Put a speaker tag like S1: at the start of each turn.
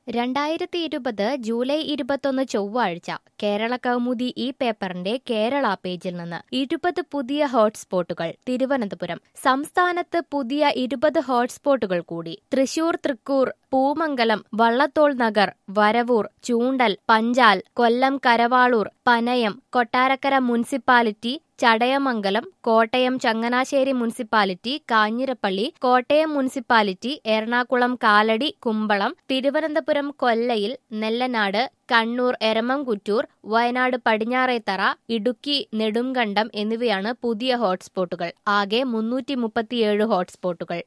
S1: രണ്ടായിരത്തി ഇരുപത് ജൂലൈ ഇരുപത്തൊന്ന് ചൊവ്വാഴ്ച കേരള കൗമുദി ഈ പേപ്പറിന്റെ കേരള പേജിൽ നിന്ന് ഇരുപത് പുതിയ ഹോട്ട്സ്പോട്ടുകൾ തിരുവനന്തപുരം സംസ്ഥാനത്ത് പുതിയ ഇരുപത് ഹോട്ട്സ്പോട്ടുകൾ കൂടി Thrissur Thrikkur Poomangalam Vallathol Nagar Varavoor Choondal Panchal Kollam Karavaloor Panayam Kottarakkara municipality Chadayamangalam Kottayam Changanassery municipality Kanjirappally Kottayam municipality Ernakulam Kalady Kumbalam Thiruvananthapuram Kollayil Nellanad Kannur Eramamkuttoor Wayanad Padinjarethara Idukki Nedumkandam എന്നിവയാണ് പുതിയ ഹോട്ട്സ്പോട്ടുകൾ ആകെ മുന്നൂറ്റി മുപ്പത്തിയേഴ് ഹോട്ട്സ്പോട്ടുകൾ